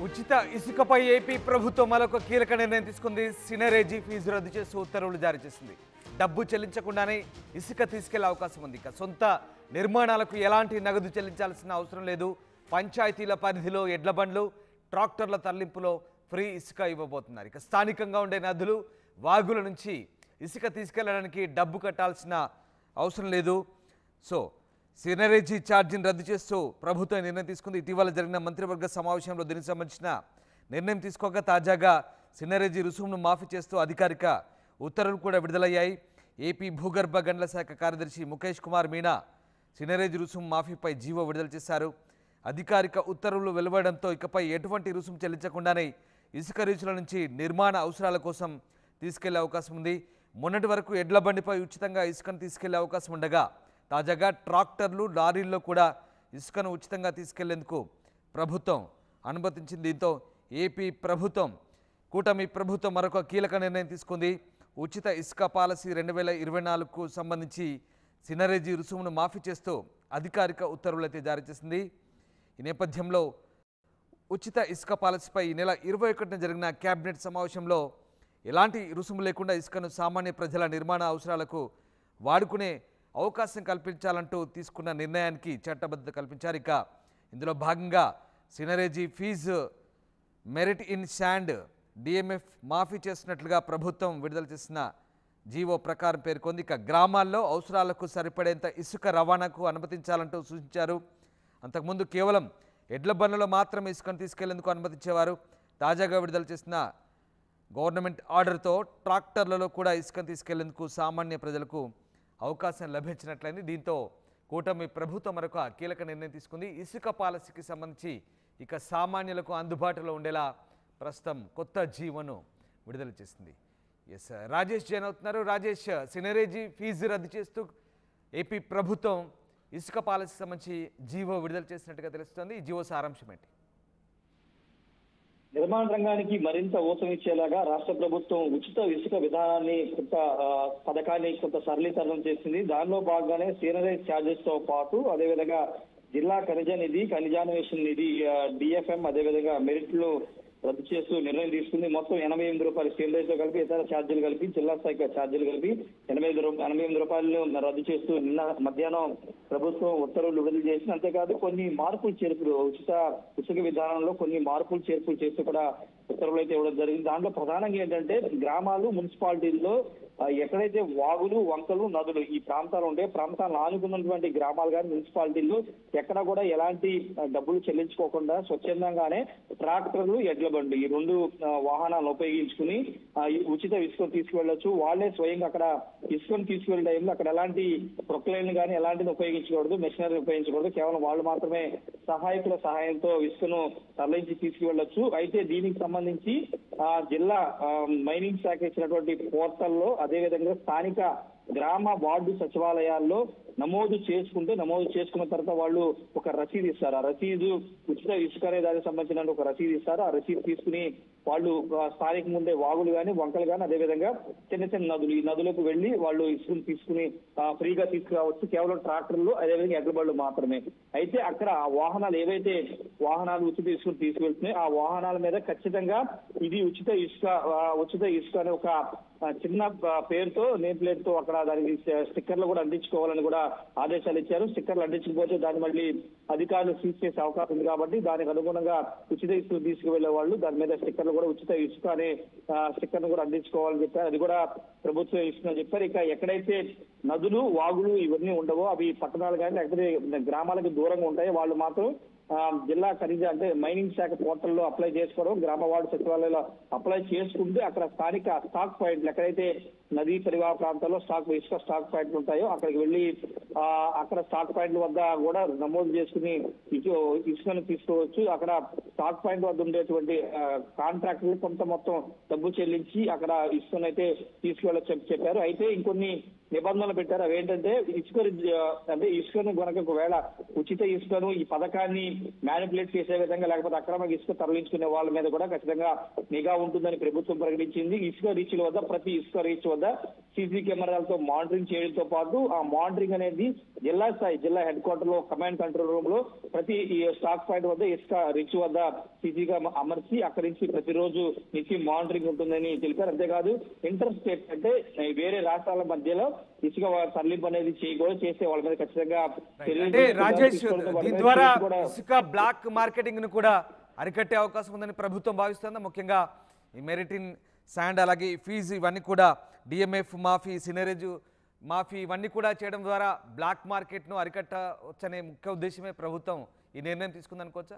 ఉచిత ఇసుకపై ఏపీ ప్రభుత్వం మరొక కీలక నిర్ణయం తీసుకుంది సినరేజీ ఫీజు రద్దు చేస్తూ ఉత్తర్వులు జారీ చేసింది డబ్బు చెల్లించకుండానే ఇసుక తీసుకెళ్లే అవకాశం ఉంది ఇక సొంత నిర్మాణాలకు ఎలాంటి నగదు చెల్లించాల్సిన అవసరం లేదు పంచాయతీల పరిధిలో ఎడ్ల బండ్లు ట్రాక్టర్ల తరలింపులో ఫ్రీ ఇసుక ఇవ్వబోతున్నారు ఇక స్థానికంగా ఉండే నదులు వాగుల నుంచి ఇసుక తీసుకెళ్లడానికి డబ్బు కట్టాల్సిన అవసరం లేదు సో సినరేజీ ఛార్జీని రద్దు చేస్తూ ప్రభుత్వం నిర్ణయం తీసుకుంది ఇటీవల జరిగిన మంత్రివర్గ సమావేశంలో దీనికి సంబంధించిన నిర్ణయం తీసుకోగా తాజాగా సినరేజీ రుసుమును మాఫీ చేస్తూ అధికారిక ఉత్తర్వులు కూడా విడుదలయ్యాయి ఏపీ భూగర్భ గండ్ల శాఖ కార్యదర్శి ముఖేష్ కుమార్ మీనా సినరేజీ రుసుము మాఫీపై జీవో విడుదల చేశారు అధికారిక ఉత్తర్వులు వెలువడంతో ఇకపై ఎటువంటి రుసుము చెల్లించకుండానే ఇసుక రీచుల నుంచి నిర్మాణ అవసరాల కోసం తీసుకెళ్లే అవకాశం ఉంది మొన్నటి వరకు ఎడ్ల బండిపై ఉచితంగా ఇసుకను తీసుకెళ్లే అవకాశం ఉండగా తాజాగా ట్రాక్టర్లు లారీల్లో కూడా ఇసుకను ఉచితంగా తీసుకెళ్లేందుకు ప్రభుత్వం అనుమతించింది దీంతో ఏపీ ప్రభుత్వం కూటమి ప్రభుత్వం మరొక కీలక నిర్ణయం తీసుకుంది ఉచిత ఇసుక పాలసీ రెండు వేల ఇరవై నాలుగుకు సంబంధించి సినరేజీ రుసుమును మాఫీ చేస్తూ అధికారిక ఉత్తర్వులు అయితే జారీ చేసింది ఈ నేపథ్యంలో ఉచిత ఇసుక పాలసీపై ఈ నెల ఇరవై ఒకటిన జరిగిన కేబినెట్ సమావేశంలో ఎలాంటి రుసుము లేకుండా ఇసుకను సామాన్య ప్రజల నిర్మాణ అవసరాలకు వాడుకునే అవకాశం కల్పించాలంటూ తీసుకున్న నిర్ణయానికి చట్టబద్ధత కల్పించారు ఇక ఇందులో భాగంగా seigniorage fee merit in sand DMF మాఫీ చేస్తున్నట్లుగా ప్రభుత్వం విడుదల చేసిన జీవో ప్రకారం పేర్కొంది ఇక గ్రామాల్లో అవసరాలకు సరిపడేంత ఇసుక రవాణాకు అనుమతించాలంటూ సూచించారు అంతకుముందు కేవలం ఎడ్ల బండ్లలో మాత్రం ఇసుకను తీసుకెళ్లేందుకు అనుమతించేవారు తాజాగా విడుదల చేసిన గవర్నమెంట్ ఆర్డర్తో ట్రాక్టర్లలో కూడా ఇసుకను తీసుకెళ్లేందుకు సామాన్య ప్రజలకు అవకాశం లభించినట్లయింది దీంతో కూటమి ప్రభుత్వం మరొక కీలక నిర్ణయం తీసుకుంది ఇసుక పాలసీకి సంబంధించి ఇక సామాన్యులకు అందుబాటులో ఉండేలా ప్రస్తుతం కొత్త జీవోను విడుదల చేసింది ఎస్ రాజేష్ జైన్ అవుతున్నారు రాజేష్ సినరేజీ ఫీజు రద్దు చేస్తూ ఏపీ ప్రభుత్వం ఇసుక పాలసీకి సంబంధించి జీవో విడుదల చేసినట్టుగా తెలుస్తుంది ఈ జీవో సారాంశం ఏంటి నిర్మాణ రంగానికి మరింత ఊతమిచ్చేలాగా రాష్ట్ర ప్రభుత్వం ఉచిత ఇసుక విధానాన్ని కొంత ఆ, పథకాన్ని కొంత సరళీకరణం చేసింది దానిలో భాగంగానే సీనరైజ్ ఛార్జెస్ తో పాటు అదేవిధంగా జిల్లా ఖనిజ నిధి ఖనిజాన్వేషణ నిధి డిఎఫ్ఎం అదేవిధంగా మెరిట్లు రద్దు చేస్తూ నిర్ణయం తీసుకుంది మొత్తం ఎనభై ఎనిమిది రూపాయలు సీనరైజ్ తో కలిపి ఇతర ఛార్జీలు కలిపి జిల్లా స్థాయి ఛార్జీలు కలిపి ఎనభై ఐదు రూ- ఎనభై ఎనిమిది రూపాయలను రద్దు చేస్తూ నిన్న మధ్యాహ్నం ప్రభుత్వం ఉత్తర్వులు విడుదల చేసింది అంతేకాదు కొన్ని మార్పులు చేర్పులు ఉచిత ఇసుక విధానంలో కొన్ని మార్పులు చేర్పులు చేస్తూ కూడా ఉత్తర్వులు అయితే ఇవ్వడం జరిగింది దాంట్లో ప్రధానంగా ఏంటంటే గ్రామాలు మున్సిపాలిటీల్లో ఆ, ఎక్కడైతే వాగులు వంకలు నదులు ఈ ప్రాంతాలు ఉంటే ప్రాంతాలను ఆనుకున్నటువంటి గ్రామాలు కానీ మున్సిపాలిటీల్లో ఎక్కడ కూడా ఎలాంటి ఆ, డబ్బులు చెల్లించుకోకుండా స్వచ్ఛందంగానే ట్రాక్టర్లు ఎడ్ల బండ్లు ఈ రెండు ఆ, వాహనాలను ఉపయోగించుకుని ఆ, ఈ ఉచిత ఇసుకను తీసుకువెళ్ళొచ్చు వాళ్ళే స్వయంగా అక్కడ ఇసుకను తీసుకువెళ్ళే టైంలో అక్కడ ఎలాంటి ప్రొక్లైన్ కానీ ఎలాంటిది ఉపయోగించకూడదు మెషినరీ ఉపయోగించకూడదు కేవలం వాళ్ళు మాత్రమే సహాయకుల సహాయంతో ఇసుకను తరలించి తీసుకువెళ్ళొచ్చు అయితే దీనికి సంబంధించి ఆ జిల్లా ఆ, మైనింగ్ శాఖ ఇచ్చినటువంటి పోర్టల్లో అదేవిధంగా స్థానిక గ్రామ వార్డు సచివాలయాల్లో నమోదు చేసుకుంటే నమోదు చేసుకున్న తర్వాత వాళ్ళు ఒక రసీదు ఇస్తారు ఆ రసీదు ఉచిత ఇసుక అనే దానికి సంబంధించిన ఒక రసీదు ఇస్తారు ఆ రసీదు తీసుకుని వాళ్ళు ఆ, స్థానికంగా ఉండే వాగులు కానీ వంకలు కానీ అదేవిధంగా చిన్న చిన్న నదులు ఈ నదులకు వెళ్లి వాళ్ళు ఇసుకను తీసుకుని ఆ, ఫ్రీగా తీసుకురావచ్చు కేవలం ట్రాక్టర్లు అదేవిధంగా ఎడ్ల బళ్ళు మాత్రమే అయితే అక్కడ ఆ వాహనాలు ఏవైతే వాహనాలు ఉచిత ఇసుకను తీసుకువెళ్తున్నాయి ఆ వాహనాల మీద ఖచ్చితంగా ఇది ఉచిత ఇసుక ఆ, ఉచిత ఇసుక అనే ఒక ఆ, చిన్న ఆ, పేరుతో నేమ్ ప్లేట్ తో అక్కడ దానికి స్టిక్కర్లు కూడా అందించుకోవాలని కూడా ఆదేశాలు ఇచ్చారు స్టిక్కర్లు అందించకపోతే దాన్ని మళ్ళీ అధికారులు సీజ్ చేసే అవకాశం ఉంది కాబట్టి దానికి అనుగుణంగా ఉచిత ఇసుక తీసుకువెళ్లే వాళ్ళు దాని మీద స్టిక్కర్లు కూడా ఉచిత ఇసుక అనే స్టిక్కర్ కూడా అందించుకోవాలని చెప్పారు అది కూడా ప్రభుత్వం ఇస్తుందని చెప్పారు ఇక ఎక్కడైతే నదులు వాగులు ఇవన్నీ ఉండవో అవి పట్టణాలు కానీ లేకపోతే గ్రామాలకు దూరంగా ఉంటాయి వాళ్ళు మాత్రం ఆ, జిల్లా ఖనిజ అంటే మైనింగ్ శాఖ పోర్టల్లో అప్లై చేసుకోవడం గ్రామ వార్డు సచివాలయంలో అప్లై చేసుకుంటే అక్కడ స్థానిక స్టాక్ పాయింట్లు ఎక్కడైతే నదీ పరివాహ ప్రాంతాల్లో స్టాక్ ఇసుక స్టాక్ పాయింట్లు ఉంటాయో అక్కడికి వెళ్ళి ఆ, అక్కడ స్టాక్ పాయింట్ల వద్ద కూడా నమోదు చేసుకుని ఇటు ఇసుకను తీసుకోవచ్చు అక్కడ స్టాక్ పాయింట్ వద్ద ఉండేటువంటి కాంట్రాక్టులు కొంత మొత్తం డబ్బు చెల్లించి అక్కడ ఇసుకను అయితే తీసుకెళ్ళొచ్చు చెప్పారు అయితే ఇంకొన్ని నిబంధనలు పెట్టారు అవి ఏంటంటే ఇసుక రి- అంటే ఇసుకను గనక ఒకవేళ ఉచిత ఇసుకను ఈ పథకాన్ని మ్యానిపులేట్ చేసే విధంగా లేకపోతే అక్రమ ఇసుక తరలించుకునే వాళ్ళ మీద కూడా ఖచ్చితంగా నిఘా ఉంటుందని ప్రభుత్వం ప్రకటించింది ఇసుక రీచ్ల వద్ద ప్రతి ఇసుక రీచ్ వద్ద సీసీ కెమెరాలతో మానిటరింగ్ చేయడంతో పాటు ఆ మానిటరింగ్ అనేది జిల్లా స్థాయి జిల్లా హెడ్ క్వార్టర్ లో కమాండ్ కంట్రోల్ రూమ్ లో ప్రతి ఈ స్టాక్ పాయింట్ వద్ద ఇసుక రిచ్ వద్ద సీసీగా అమర్చి అక్కడి నుంచి ప్రతిరోజు నుంచి మానిటరింగ్ ఉంటుందని తెలిపారు అంతేకాదు ఇంటర్ స్టేట్ అంటే వేరే రాష్ట్రాల మధ్యలో ఇసుక తరలింపు అనేది చేయకూడదు చేసే వాళ్ళ మీద ఖచ్చితంగా చర్యలు అంటే తీసుకుంటారు. రాజేష్ తీసుకోవడంతో పాటు దీని ద్వారా కేసు కూడా ఇసుక బ్లాక్ మార్కెటింగ్ ను కూడా అరికట్టే అవకాశం ఉందని ప్రభుత్వం భావిస్తుందా ముఖ్యంగా ఈ మెరిటిన్ శాండ్ అలాగే ఈ ఫీజు ఇవన్నీ కూడా డిఎంఎఫ్ మాఫీ సినరేజు మాఫీ ఇవన్నీ కూడా చేయడం ద్వారా బ్లాక్ మార్కెట్ను అరికట్టవచ్చనే ముఖ్య ఉద్దేశమే ప్రభుత్వం ఈ నిర్ణయం తీసుకుందనుకోవచ్చా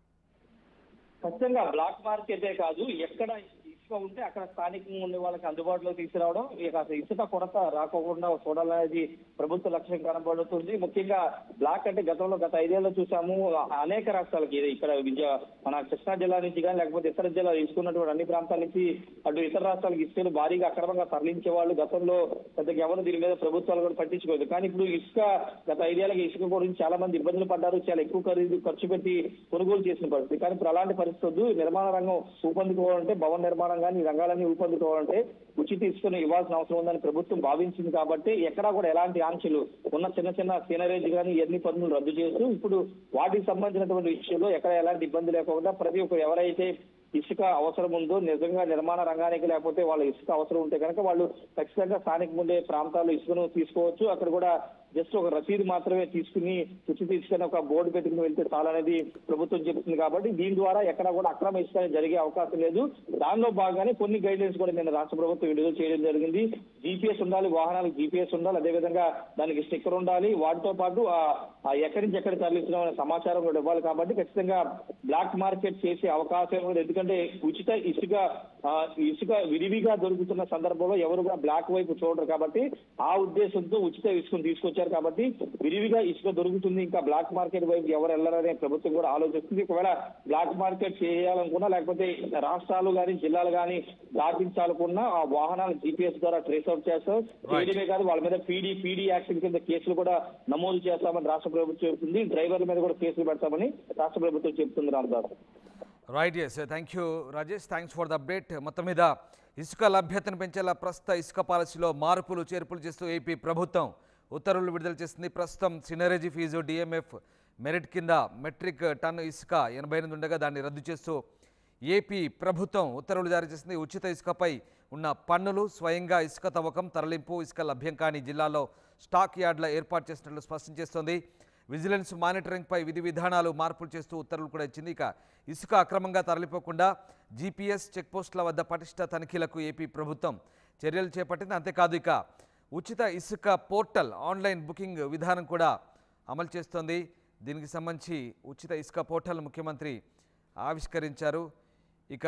ఖచ్చితంగా బ్లాక్ మార్కెటే కాదు ఎక్కడ ఇసుక ఉంటే అక్కడ స్థానికంగా ఉండే వాళ్ళకి అందుబాటులో తీసుకురావడం ఇక అసలు ఇసుక కొరత రాకోకుండా చూడాలనేది ప్రభుత్వ లక్ష్యం కనబడుతుంది ముఖ్యంగా బ్లాక్ అంటే గతంలో గత ఐదేళ్లలో చూసాము అనేక రాష్ట్రాలకి ఇది ఇక్కడ విజయ మన కృష్ణా జిల్లా నుంచి కానీ లేకపోతే ఇతర జిల్లాలు తీసుకున్నటువంటి అన్ని ప్రాంతాల నుంచి అటు ఇతర రాష్ట్రాలకు ఇసుకను భారీగా అక్రమంగా తరలించే వాళ్ళు గతంలో పెద్దగా ఎవరు దీని మీద ప్రభుత్వాలు కూడా పట్టించుకోలేదు కానీ ఇప్పుడు ఇసుక గత ఐదేళ్ళకి ఇసుక గురించి చాలా మంది ఇబ్బందులు పడ్డారు చాలా ఎక్కువ ఖరీదు ఖర్చు పెట్టి కొనుగోలు చేసిన పరిస్థితి కానీ ఇప్పుడు అలాంటి పరిస్థితి వద్దు నిర్మాణ రంగం ఊపందుకోవాలంటే భవన నిర్మాణం కానీ ఈ రంగాలన్నీ ఊపందుకోవాలంటే ఉచిత ఇసుకను ఇవ్వాల్సిన అవసరం ఉందని ప్రభుత్వం భావించింది కాబట్టి ఎక్కడా కూడా ఎలాంటి ఆంక్షలు ఉన్న చిన్న చిన్న సీనరేజ్ కానీ ఎన్ని పన్నులు రద్దు చేస్తూ ఇప్పుడు వాటికి సంబంధించినటువంటి విషయంలో ఎక్కడ ఎలాంటి ఇబ్బంది లేకుండా ప్రతి ఒక్క ఎవరైతే ఇసుక అవసరం ఉందో నిజంగా నిర్మాణ రంగానికి లేకపోతే వాళ్ళ ఇసుక అవసరం ఉంటే కనుక వాళ్ళు ఖచ్చితంగా స్థానిక ఉండే ప్రాంతాల్లో ఇసుకను తీసుకోవచ్చు అక్కడ కూడా జస్ట్ ఒక రసీదు మాత్రమే తీసుకుని ఉచిత ఇసుకని ఒక బోర్డు పెట్టుకుని వెళ్తే చాలనేది ప్రభుత్వం చెప్తుంది కాబట్టి దీని ద్వారా ఎక్కడ కూడా అక్రమ ఇసుక అనేది జరిగే అవకాశం లేదు దానిలో భాగంగానే కొన్ని గైడ్లైన్స్ కూడా నిన్న రాష్ట్ర ప్రభుత్వం విడుదల చేయడం జరిగింది జీపీఎస్ ఉండాలి వాహనాలకు జీపీఎస్ ఉండాలి అదేవిధంగా దానికి స్టిక్కర్ ఉండాలి వాటితో పాటు ఆ ఆ ఎక్కడి నుంచి ఎక్కడికి తరలించడం అనే సమాచారం కూడా ఇవ్వాలి కాబట్టి ఖచ్చితంగా బ్లాక్ మార్కెట్ చేసే అవకాశం ఉంది ఎందుకంటే ఉచిత ఇసుక ఆ, ఇసుక విరివిగా దొరుకుతున్న సందర్భంలో ఎవరు కూడా బ్లాక్ వైపు చూడరు కాబట్టి ఆ ఉద్దేశంతో ఉచిత ఇసుకను తీసుకొచ్చారు కాబట్టి విరివిగా ఇసుక దొరుకుతుంది ఇంకా బ్లాక్ మార్కెట్ వైపు ఎవరు వెళ్ళరనే ప్రభుత్వం కూడా ఆలోచిస్తుంది ఒకవేళ బ్లాక్ మార్కెట్ చేయాలనుకున్నా లేకపోతే రాష్ట్రాలు కానీ జిల్లాలు కానీ దాటించాలనుకున్నా ఆ వాహనాలు జీపీఎస్ ద్వారా ట్రేస్ అవుట్ చేస్తాం చేయడమే కాదు వాళ్ళ మీద పీడీ పీడీ యాక్షన్ కింద కేసులు కూడా నమోదు చేస్తామని రాష్ట్ర ప్రభుత్వం చెబుతుంది డ్రైవర్ల మీద కూడా కేసులు పెడతామని రాష్ట్ర ప్రభుత్వం చెబుతుంది Ramdas right yes thank you Rajesh thanks for the update మొత్తం మీద ఇసుక లభ్యతను పెంచేలా ప్రస్తుత ఇసుక పాలసీలో మార్పులు చేర్పులు చేస్తూ ఏపీ ప్రభుత్వం ఉత్తర్వులు విడుదల చేసింది ప్రస్తుతం సినరేజీ ఫీజు డిఎంఎఫ్ మెరిట్ కింద మెట్రిక్ టన్ ఇసుక ఎనభై ఎనిమిది ఉండగా దాన్ని రద్దు చేస్తూ ఏపీ ప్రభుత్వం ఉత్తర్వులు జారీ చేసింది ఉచిత ఇసుకపై ఉన్న పన్నులు స్వయంగా ఇసుక తవ్వకం తరలింపు ఇసుక లభ్యం కాని జిల్లాల్లో స్టాక్ యార్డ్ల ఏర్పాటు చేసినట్లు స్పష్టం చేస్తోంది విజిలెన్స్ మానిటరింగ్పై విధి విధానాలు మార్పులు చేస్తూ ఉత్తర్వులు కూడా ఇచ్చింది ఇక ఇసుక అక్రమంగా తరలిపోకుండా జీపీఎస్ చెక్పోస్టుల వద్ద పటిష్ట తనిఖీలకు ఏపీ ప్రభుత్వం చర్యలు చేపట్టింది అంతేకాదు ఇక ఉచిత ఇసుక పోర్టల్ ఆన్లైన్ బుకింగ్ విధానం కూడా అమలు చేస్తోంది దీనికి సంబంధించి ఉచిత ఇసుక పోర్టల్ ముఖ్యమంత్రి ఆవిష్కరించారు ఇక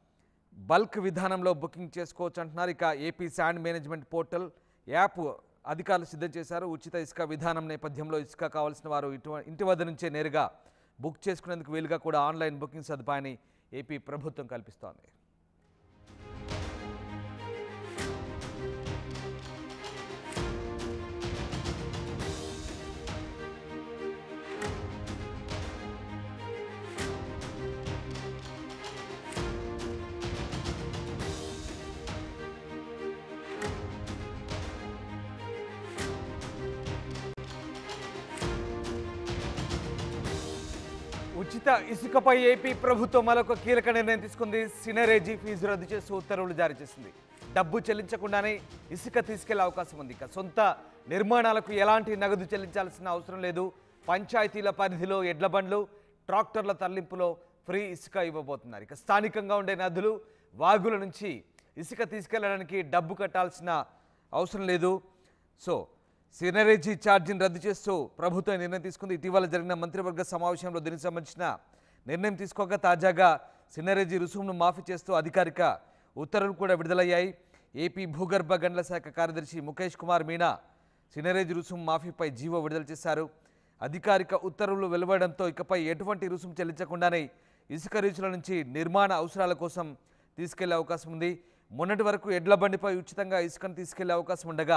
బల్క్ విధానంలో బుకింగ్ చేసుకోవచ్చు అంటున్నారు ఇక AP sand management portal app అధికారులు సిద్ధం చేశారు ఉచిత ఇసుక విధానం నేపథ్యంలో ఇసుక కావాల్సిన వారు ఇటు ఇంటి వద్ద నుంచే నేరుగా బుక్ చేసుకునేందుకు వీలుగా కూడా ఆన్లైన్ బుకింగ్ సదుపాయాన్ని ఏపీ ప్రభుత్వం కల్పిస్తోంది ఉచిత ఇసుకపై ఏపీ ప్రభుత్వం మరొక కీలక నిర్ణయం తీసుకుంది సినరేజీ ఫీజు రద్దు చేస్తూ ఉత్తర్వులు జారీ చేసింది డబ్బు చెల్లించకుండానే ఇసుక తీసుకెళ్లే అవకాశం ఉంది ఇక సొంత నిర్మాణాలకు ఎలాంటి నగదు చెల్లించాల్సిన అవసరం లేదు పంచాయతీల పరిధిలో ఎడ్ల బండ్లు ట్రాక్టర్ల తరలింపులో ఫ్రీ ఇసుక ఇవ్వబోతున్నారు ఇక స్థానికంగా ఉండే నదులు వాగుల నుంచి ఇసుక తీసుకెళ్లడానికి డబ్బు కట్టాల్సిన అవసరం లేదు సో సినరేజీ ఛార్జీని రద్దు చేస్తూ ప్రభుత్వం నిర్ణయం తీసుకుంది ఇటీవల జరిగిన మంత్రివర్గ సమావేశంలో దీనికి సంబంధించిన నిర్ణయం తీసుకోగా తాజాగా సినరేజీ రుసుమును మాఫీ చేస్తూ అధికారిక ఉత్తర్వులు కూడా విడుదలయ్యాయి ఏపీ భూగర్భ గండ్ల శాఖ కార్యదర్శి ముఖేష్ కుమార్ మీనా సినరేజీ రుసుము మాఫీపై జీవో విడుదల చేశారు అధికారిక ఉత్తర్వులు వెలువడంతో ఇకపై ఎటువంటి రుసుము చెల్లించకుండానే ఇసుక రీచుల నుంచి నిర్మాణ అవసరాల కోసం తీసుకెళ్లే అవకాశం ఉంది మొన్నటి వరకు ఎడ్ల బండిపై ఉచితంగా ఇసుకను తీసుకెళ్లే అవకాశం ఉండగా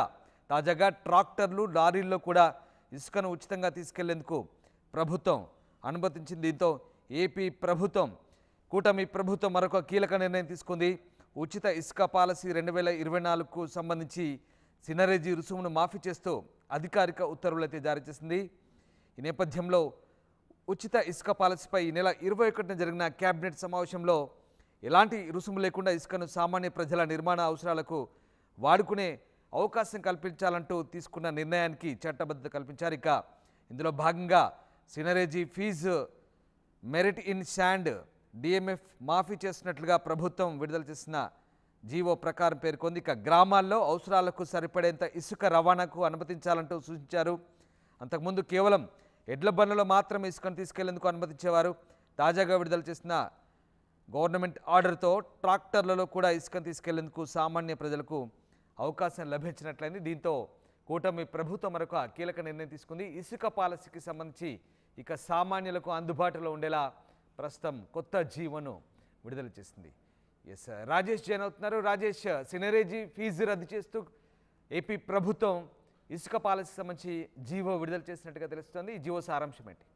తాజాగా ట్రాక్టర్లు లారీల్లో కూడా ఇసుకను ఉచితంగా తీసుకెళ్లేందుకు ప్రభుత్వం అనుమతించింది దీంతో ఏపీ ప్రభుత్వం కూటమి ప్రభుత్వం మరొక కీలక నిర్ణయం తీసుకుంది ఉచిత ఇసుక పాలసీ రెండు వేల ఇరవై నాలుగుకు సంబంధించి సినరేజీ రుసుమును మాఫీ చేస్తూ అధికారిక ఉత్తర్వులు అయితే జారీ చేసింది ఈ నేపథ్యంలో ఉచిత ఇసుక పాలసీపై ఈ నెల ఇరవై ఒకటిన జరిగిన కేబినెట్ సమావేశంలో ఎలాంటి రుసుము లేకుండా ఇసుకను సామాన్య ప్రజల నిర్మాణ అవసరాలకు వాడుకునే అవకాశం కల్పించాలంటూ తీసుకున్న నిర్ణయానికి చట్టబద్ధత కల్పించారు ఇక ఇందులో భాగంగా seigniorage fee merit in sand DMF మాఫీ చేస్తున్నట్లుగా ప్రభుత్వం విడుదల చేసిన జీవో ప్రకారం పేర్కొంది ఇక గ్రామాల్లో అవసరాలకు సరిపడేంత ఇసుక రవాణాకు అనుమతించాలంటూ సూచించారు అంతకుముందు కేవలం ఎడ్ల బండ్లలో మాత్రమే ఇసుకను తీసుకెళ్లేందుకు అనుమతించేవారు తాజాగా విడుదల చేసిన గవర్నమెంట్ ఆర్డర్తో ట్రాక్టర్లలో కూడా ఇసుకను తీసుకెళ్లేందుకు సామాన్య ప్రజలకు అవకాశం లభించినట్లయింది దీంతో కూటమి ప్రభుత్వం మరొక కీలక నిర్ణయం తీసుకుంది ఇసుక పాలసీకి సంబంధించి ఇక సామాన్యులకు అందుబాటులో ఉండేలా ప్రస్తుతం కొత్త జీవోను విడుదల చేసింది ఎస్ రాజేష్ జైన్ అవుతున్నారు రాజేష్ సినరేజీ ఫీజు రద్దు చేస్తూ ఏపీ ప్రభుత్వం ఇసుక పాలసీకి సంబంధించి జీవో విడుదల చేసినట్టుగా తెలుస్తోంది ఈ జీవో సారాంశం ఏంటి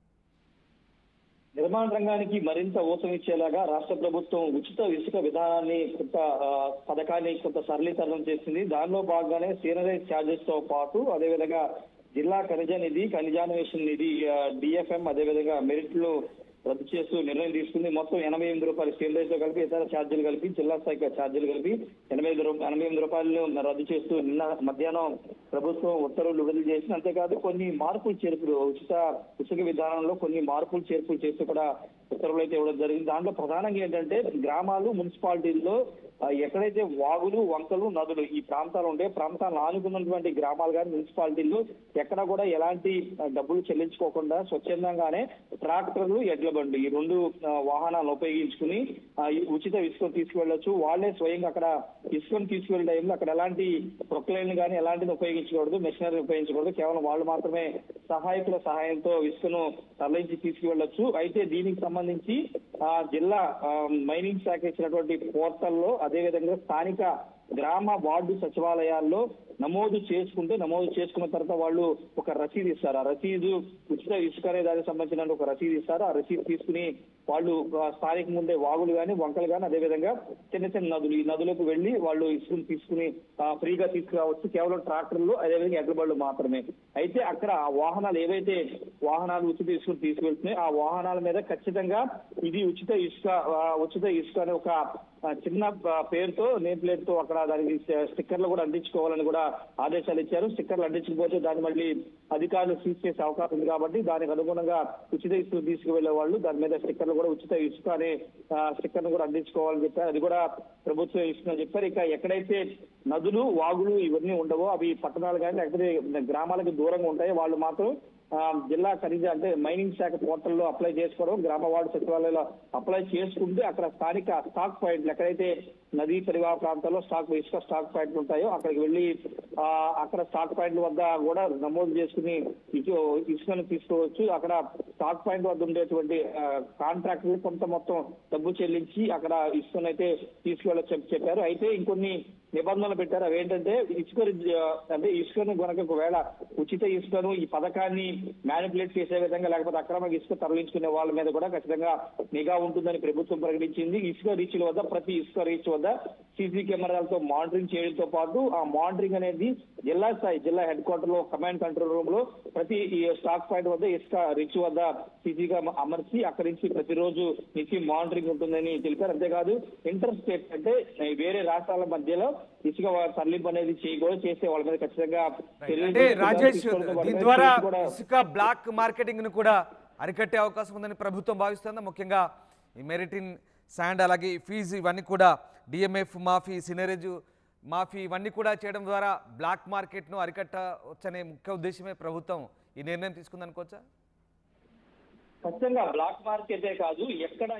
నిర్మాణ రంగానికి మరింత ఊతమిచ్చేలాగా రాష్ట్ర ప్రభుత్వం ఉచిత ఇసుక విధానాన్ని కొంత ఆ, పథకాన్ని కొంత సరళీకరణం చేసింది దానిలో భాగంగానే సీనరైజ్ ఛార్జెస్ తో పాటు అదేవిధంగా జిల్లా ఖనిజ నిధి ఖనిజాన్వేషణ నిధి డిఎఫ్ఎం అదేవిధంగా మెరిట్లు రద్దు చేస్తూ నిర్ణయం తీసుకుంది మొత్తం ఎనభై ఎనిమిది రూపాయలు సీనరైజ్ తో కలిపి ఇతర ఛార్జీలు కలిపి జిల్లా స్థాయి ఛార్జీలు కలిపి ఎనభై ఐదు రూ- ఎనభై ఎనిమిది రూపాయలు రద్దు చేస్తూ నిన్న మధ్యాహ్నం ప్రభుత్వం ఉత్తర్వులు విడుదల చేసింది అంతేకాదు కొన్ని మార్పులు చేర్పులు ఉచిత ఇసుక విధానంలో కొన్ని మార్పులు చేర్పులు చేస్తూ కూడా ఉత్తర్వులు అయితే ఇవ్వడం జరిగింది దాంట్లో ప్రధానంగా ఏంటంటే గ్రామాలు మున్సిపాలిటీల్లో ఆ, ఎక్కడైతే వాగులు వంకలు నదులు ఈ ప్రాంతాలు ఉండే ప్రాంతాలను ఆనుకున్నటువంటి గ్రామాలు కానీ మున్సిపాలిటీల్లో ఎక్కడ కూడా ఎలాంటి ఆ, డబ్బులు చెల్లించుకోకుండా స్వచ్ఛందంగానే ట్రాక్టర్లు ఎడ్ల బండి ఈ రెండు ఆ, వాహనాలను ఉపయోగించుకుని ఆ, ఈ ఉచిత ఇసుక తీసుకువెళ్ళొచ్చు వాళ్ళే స్వయంగా అక్కడ ఇసుకను తీసుకువెళ్ళే టైంలో అక్కడ ఎలాంటి ప్రొక్లైన్ కానీ ఎలాంటిది ఉపయోగించకూడదు మెషినరీ ఉపయోగించకూడదు కేవలం వాళ్ళు మాత్రమే సహాయకుల సహాయంతో ఇసుకను తరలించి తీసుకువెళ్ళొచ్చు అయితే దీనికి సంబంధించి ఆ జిల్లా ఆ, మైనింగ్ శాఖ ఇచ్చినటువంటి పోర్టల్లో అదేవిధంగా స్థానిక గ్రామ వార్డు సచివాలయాల్లో నమోదు చేసుకుంటే నమోదు చేసుకున్న తర్వాత వాళ్ళు ఒక రసీదు ఇస్తారు ఆ రసీదు ఉచిత ఇసుక అనే దానికి సంబంధించిన ఒక రసీదు ఇస్తారు ఆ రసీదు తీసుకుని వాళ్ళు ఆ, స్థానికంగా ఉండే వాగులు కానీ వంకలు కానీ అదేవిధంగా చిన్న చిన్న నదులు ఈ నదులకు వెళ్ళి వాళ్ళు ఇసుకను తీసుకుని ఆ, ఫ్రీగా తీసుకురావచ్చు కేవలం ట్రాక్టర్లు అదేవిధంగా ఎడ్ల బళ్ళు మాత్రమే అయితే అక్కడ ఆ వాహనాలు ఏవైతే వాహనాలు ఉచిత ఇసుకను తీసుకువెళ్తున్నాయి ఆ వాహనాల మీద ఖచ్చితంగా ఇది ఉచిత ఇసుక ఆ, ఉచిత ఇసుక అనే ఒక ఆ, చిన్న ఆ, పేరుతో నేమ్ ప్లేట్ తో అక్కడ దానికి స్టిక్కర్లు కూడా అంటించుకోవాలని కూడా ఆదేశాలు ఇచ్చారు స్టిక్కర్లు అంటించకపోతే దాన్ని మళ్ళీ అధికారులు సీజ్ చేసే అవకాశం ఉంది కాబట్టి దానికి అనుగుణంగా ఉచిత ఇసుక తీసుకువెళ్లే వాళ్ళు దాని మీద స్టిక్కర్లు కూడా ఉచిత ఇసుక అనే స్టిక్కర్ కూడా అందించుకోవాలని చెప్పారు అది కూడా ప్రభుత్వం ఇస్తుందని చెప్పారు ఇక ఎక్కడైతే నదులు వాగులు ఇవన్నీ ఉండవో అవి పట్టణాలు కానీ లేకపోతే గ్రామాలకు దూరంగా ఉంటాయి వాళ్ళు మాత్రం ఆ, జిల్లా ఖనిజ అంటే మైనింగ్ శాఖ పోర్టల్లో అప్లై చేసుకోవడం గ్రామ వార్డు సచివాలయంలో అప్లై చేసుకుంటే అక్కడ స్థానిక స్టాక్ పాయింట్లు ఎక్కడైతే నదీ పరివాహ ప్రాంతాల్లో స్టాక్ ఇసుక స్టాక్ పాయింట్లు ఉంటాయో అక్కడికి వెళ్ళి ఆ, అక్కడ స్టాక్ పాయింట్ల వద్ద కూడా నమోదు చేసుకుని ఇసు ఇసుకను తీసుకోవచ్చు అక్కడ స్టాక్ పాయింట్ వద్ద ఉండేటువంటి కాంట్రాక్టర్లు కొంత మొత్తం డబ్బు చెల్లించి అక్కడ ఇసుకనైతే తీసుకువెళ్ళ చెప్పారు అయితే ఇంకొన్ని నిబంధనలు పెట్టారు అవేంటంటే ఇసుక రి- అంటే ఇసుకను కనుక ఒకవేళ ఉచిత ఇసుకను ఈ పథకాన్ని మ్యానిపులేట్ చేసే విధంగా లేకపోతే అక్రమ ఇసుక తరలించుకునే వాళ్ళ మీద కూడా ఖచ్చితంగా నిఘా ఉంటుందని ప్రభుత్వం ప్రకటించింది ఇసుక రీచ్ల వద్ద ప్రతి ఇసుక రీచ్ వద్ద సీసీ కెమెరాలతో మానిటరింగ్ చేయడంతో పాటు ఆ మానిటరింగ్ అనేది జిల్లా స్థాయి జిల్లా హెడ్ క్వార్టర్ లో కమాండ్ కంట్రోల్ రూమ్ లో ప్రతి ఈ స్టాక్ పాయింట్ వద్ద ఇసుక రిచ్ వద్ద సీసీగా అమర్చి అక్కడి నుంచి ప్రతిరోజు నుంచి మానిటరింగ్ ఉంటుందని తెలిపారు అంతేకాదు ఇంటర్ స్టేట్ అంటే వేరే రాష్ట్రాల మధ్యలో ఇసుక తరలింపు అనేది చేయకూడదు చేసే వాళ్ళ మీద ఖచ్చితంగా చర్యలు అంటే రాజేష్ తీసుకోవడంతో పాటు దీని ద్వారా కేసు కూడా ఇసుక బ్లాక్ మార్కెటింగ్ ను కూడా అరికట్టే అవకాశం ఉందని ప్రభుత్వం భావిస్తుందా ముఖ్యంగా ఈ మెరిటిన్ శాండ్ అలాగే ఈ ఫీజు ఇవన్నీ కూడా డిఎంఎఫ్ మాఫీ సినరేజ్ మాఫీ ఇవన్నీ కూడా చేయడం ద్వారా బ్లాక్ మార్కెట్ను అరికట్టవచ్చనే ముఖ్య ఉద్దేశమే ప్రభుత్వం ఈ నిర్ణయం తీసుకుందనుకోవచ్చా ఖచ్చితంగా బ్లాక్ మార్కెటే కాదు ఎక్కడ ఇసుక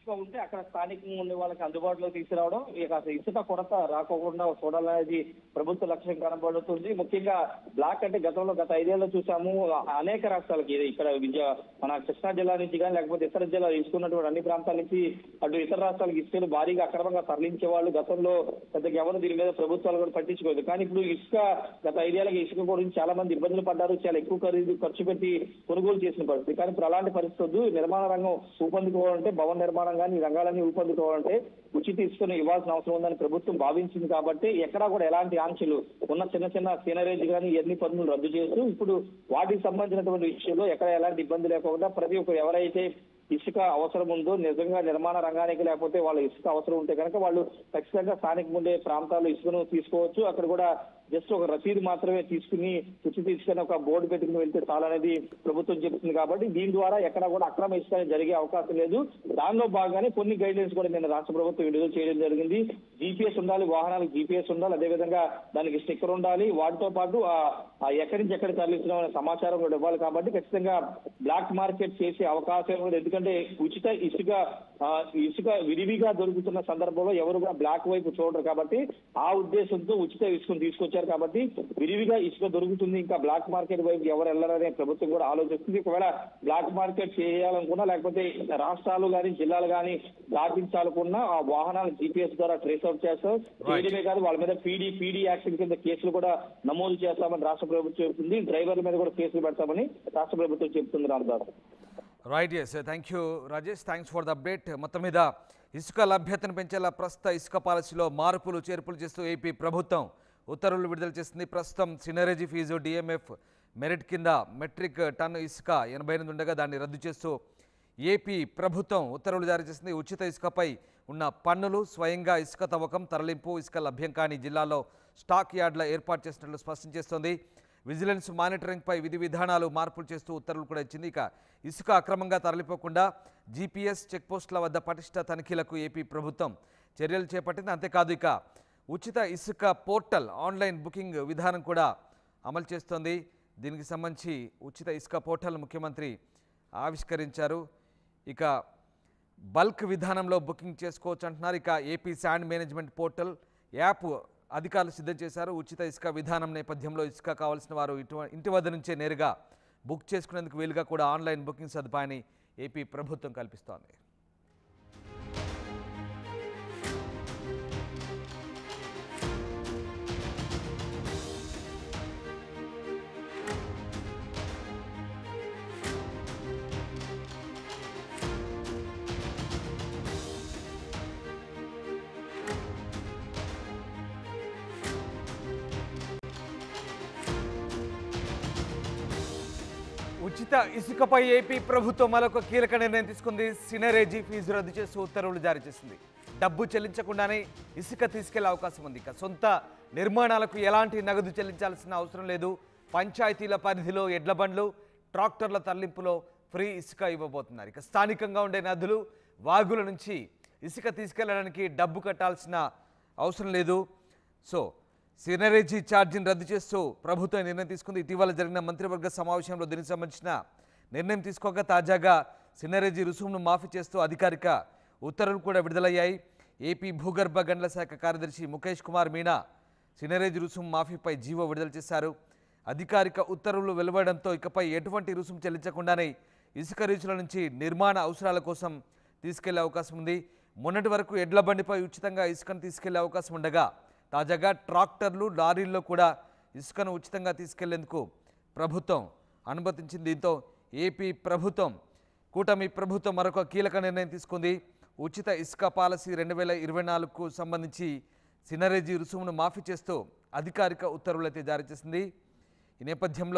ఇసుక ఉంటే అక్కడ స్థానికంగా ఉండే వాళ్ళకి అందుబాటులో తీసుకురావడం ఇక అసలు ఇసుక కొరత రాకోకుండా చూడాలనేది ప్రభుత్వ లక్ష్యం కనబడుతుంది ముఖ్యంగా బ్లాక్ అంటే గతంలో గత ఐదేళ్లలో చూసాము అనేక రాష్ట్రాలకి ఇది ఇక్కడ విద్య మన కృష్ణా జిల్లా నుంచి కానీ లేకపోతే ఇతర జిల్లాలు ఇసుకున్నటువంటి అన్ని ప్రాంతాల నుంచి అటు ఇతర రాష్ట్రాలకు ఇసుకలు భారీగా అక్రమంగా తరలించే వాళ్ళు గతంలో పెద్దగా ఎవరు దీని మీద ప్రభుత్వాలు కూడా పట్టించుకోలేదు కానీ ఇప్పుడు ఇసుక గత ఐదేళ్ళకి ఇసుక గురించి చాలా మంది ఇబ్బందులు పడ్డారు చాలా ఎక్కువ ఖరీదు ఖర్చు పెట్టి కొనుగోలు చేసిన పరిస్థితి కానీ ఇప్పుడు అలాంటి పరిస్థితి వద్దు నిర్మాణ రంగం ఊపందుకోవాలంటే భవన నిర్మాణం కానీ ఈ రంగాలన్నీ ఊపందుకోవాలంటే ఉచిత ఇసుకను ఇవ్వాల్సిన అవసరం ఉందని ప్రభుత్వం భావించింది కాబట్టి ఎక్కడా కూడా ఎలాంటి ఆంక్షలు ఉన్న చిన్న చిన్న సీనరేజ్ కానీ ఎన్ని పన్నులు రద్దు చేస్తూ ఇప్పుడు వాటికి సంబంధించినటువంటి విషయంలో ఎక్కడ ఎలాంటి ఇబ్బంది లేకుండా ప్రతి ఒక్కరు ఎవరైతే ఇసుక అవసరం ఉందో నిజంగా నిర్మాణ రంగానికి లేకపోతే వాళ్ళ ఇసుక అవసరం ఉంటే కనుక వాళ్ళు ఖచ్చితంగా స్థానికంగా ఉండే ప్రాంతాల్లో ఇసుకను తీసుకోవచ్చు అక్కడ కూడా జస్ట్ ఒక రసీదు మాత్రమే తీసుకుని ఉచిత ఇసుకని ఒక బోర్డు పెట్టుకుని వెళ్తే చాలనేది ప్రభుత్వం చెప్తుంది కాబట్టి దీని ద్వారా ఎక్కడ కూడా అక్రమ ఇసుక అనేది జరిగే అవకాశం లేదు దానిలో భాగంగానే కొన్ని గైడ్ లైన్స్ కూడా నిన్న రాష్ట్ర ప్రభుత్వం విడుదల చేయడం జరిగింది జీపీఎస్ ఉండాలి వాహనాలకు జీపీఎస్ ఉండాలి అదేవిధంగా దానికి స్టిక్కర్ ఉండాలి వాటితో పాటు ఆ ఆ ఎక్కడి నుంచి ఎక్కడికి తరలించడం అనే సమాచారం కూడా ఇవ్వాలి కాబట్టి ఖచ్చితంగా బ్లాక్ మార్కెట్ చేసే అవకాశం ఉంది ఎందుకంటే ఉచిత ఇసుక ఆ, ఇసుక విరివిగా దొరుకుతున్న సందర్భంలో ఎవరు కూడా బ్లాక్ వైపు చూడరు కాబట్టి ఆ ఉద్దేశంతో ఉచిత ఇసుకను తీసుకొచ్చారు కాబట్టి విరివిగా ఇసుక దొరుకుతుంది ఇంకా బ్లాక్ మార్కెట్ వైపు ఎవరు వెళ్ళరనే ప్రభుత్వం కూడా ఆలోచిస్తుంది ఒకవేళ బ్లాక్ మార్కెట్ చేయాలనుకున్నా లేకపోతే రాష్ట్రాలు కానీ జిల్లాలు కానీ దాటించాలనుకున్నా ఆ వాహనాలు జీపీఎస్ ద్వారా ట్రేస్ అవుట్ చేస్తాం చేయడమే కాదు వాళ్ళ మీద పీడీ పీడీ యాక్షన్ కింద కేసులు కూడా నమోదు చేస్తామని రాష్ట్ర ప్రభుత్వం చెబుతుంది డ్రైవర్ల మీద కూడా కేసులు పెడతామని రాష్ట్ర ప్రభుత్వం చెబుతుంది Ramdas right yes thank you Rajesh thanks for the update మొత్తం మీద ఇసుక లభ్యతను పెంచేలా ప్రస్తుత ఇసుక పాలసీలో మార్పులు చేర్పులు చేస్తూ ఏపీ ప్రభుత్వం ఉత్తర్వులు విడుదల చేసింది ప్రస్తుతం సినరేజీ ఫీజు డిఎంఎఫ్ మెరిట్ కింద మెట్రిక్ టన్ను ఇసుక ఎనభై ఎనిమిది ఉండగా దాన్ని రద్దు చేస్తూ ఏపీ ప్రభుత్వం ఉత్తర్వులు జారీ చేసింది ఉచిత ఇసుకపై ఉన్న పన్నులు స్వయంగా ఇసుక తవ్వకం తరలింపు ఇసుక లభ్యం కాని జిల్లాల్లో స్టాక్ యార్డ్ల ఏర్పాటు చేసినట్లు స్పష్టం చేస్తోంది విజిలెన్స్ మానిటరింగ్పై విధి విధానాలు మార్పులు చేస్తూ ఉత్తర్వులు కూడా ఇచ్చింది ఇక ఇసుక అక్రమంగా తరలిపోకుండా జీపీఎస్ చెక్పోస్టుల వద్ద పటిష్ట తనిఖీలకు ఏపీ ప్రభుత్వం చర్యలు చేపట్టింది అంతేకాదు ఇక ఉచిత ఇసుక పోర్టల్ ఆన్లైన్ బుకింగ్ విధానం కూడా అమలు చేస్తోంది దీనికి సంబంధించి ఉచిత ఇసుక పోర్టల్ ముఖ్యమంత్రి ఆవిష్కరించారు ఇక బల్క్ విధానంలో బుకింగ్ చేసుకోవచ్చు అంటున్నారు ఇక AP sand management portal app అధికారులు సిద్ధం చేశారు ఉచిత ఇసుక విధానం నేపథ్యంలో ఇసుక కావాల్సిన వారు ఇటు ఇంటి వద్ద నుంచే నేరుగా బుక్ చేసుకునేందుకు వీలుగా కూడా ఆన్లైన్ బుకింగ్ సదుపాయాన్ని ఏపీ ప్రభుత్వం కల్పిస్తోంది ఉచిత ఇసుకపై ఏపీ ప్రభుత్వం మరొక కీలక నిర్ణయం తీసుకుంది సినరేజీ ఫీజు రద్దు చేస్తూ ఉత్తర్వులు జారీ చేసింది డబ్బు చెల్లించకుండానే ఇసుక తీసుకెళ్లే అవకాశం ఉంది ఇక సొంత నిర్మాణాలకు ఎలాంటి నగదు చెల్లించాల్సిన అవసరం లేదు పంచాయతీల పరిధిలో ఎడ్ల బండ్లు ట్రాక్టర్ల తరలింపులో ఫ్రీ ఇసుక ఇవ్వబోతున్నారు ఇక స్థానికంగా ఉండే నదులు వాగుల నుంచి ఇసుక తీసుకెళ్లడానికి డబ్బు కట్టాల్సిన అవసరం లేదు సో సినరేజీ ఛార్జీని రద్దు చేస్తూ ప్రభుత్వం ఈ నిర్ణయం తీసుకుంది ఇటీవల జరిగిన మంత్రివర్గ సమావేశంలో దీనికి సంబంధించిన నిర్ణయం తీసుకోగా తాజాగా సినరేజీ రుసుమును మాఫీ చేస్తూ అధికారిక ఉత్తర్వులు కూడా విడుదలయ్యాయి ఏపీ భూగర్భ గండ్ల శాఖ కార్యదర్శి ముఖేష్ కుమార్ మీనా సినరేజీ రుసుము మాఫీపై జీవో విడుదల చేశారు అధికారిక ఉత్తర్వులు వెలువడంతో ఇకపై ఎటువంటి రుసుము చెల్లించకుండానే ఇసుక రీచుల నుంచి నిర్మాణ అవసరాల కోసం తీసుకెళ్లే అవకాశం ఉంది మొన్నటి వరకు ఎడ్ల బండిపై ఉచితంగా ఇసుకను తీసుకెళ్లే అవకాశం ఉండగా తాజాగా ట్రాక్టర్లు లారీల్లో కూడా ఇసుకను ఉచితంగా తీసుకెళ్లేందుకు ప్రభుత్వం అనుమతించింది దీంతో ఏపీ ప్రభుత్వం కూటమి ప్రభుత్వం మరొక కీలక నిర్ణయం తీసుకుంది ఉచిత ఇసుక పాలసీ రెండు వేల ఇరవై నాలుగుకు సంబంధించి సినరేజీ రుసుమును మాఫీ చేస్తూ అధికారిక ఉత్తర్వులు అయితే జారీ చేసింది ఈ నేపథ్యంలో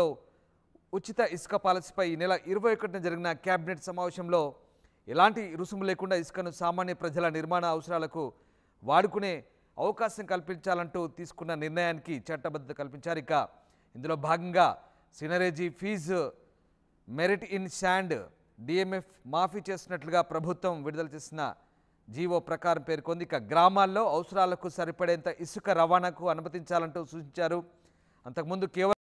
ఉచిత ఇసుక పాలసీపై ఈ నెల ఇరవై ఒకటిన జరిగిన కేబినెట్ సమావేశంలో ఎలాంటి రుసుము లేకుండా ఇసుకను సామాన్య ప్రజల నిర్మాణ అవసరాలకు వాడుకునే అవకాశం కల్పించాలంటూ తీసుకున్న నిర్ణయానికి చట్టబద్ధత కల్పించారు ఇక ఇందులో భాగంగా seigniorage fee merit in sand DMF మాఫీ చేస్తున్నట్లుగా ప్రభుత్వం విడుదల చేసిన జీవో ప్రకారం పేర్కొంది ఇక గ్రామాల్లో అవసరాలకు సరిపడేంత ఇసుక రవాణాకు అనుమతించాలంటూ సూచించారు అంతకుముందు కేవలం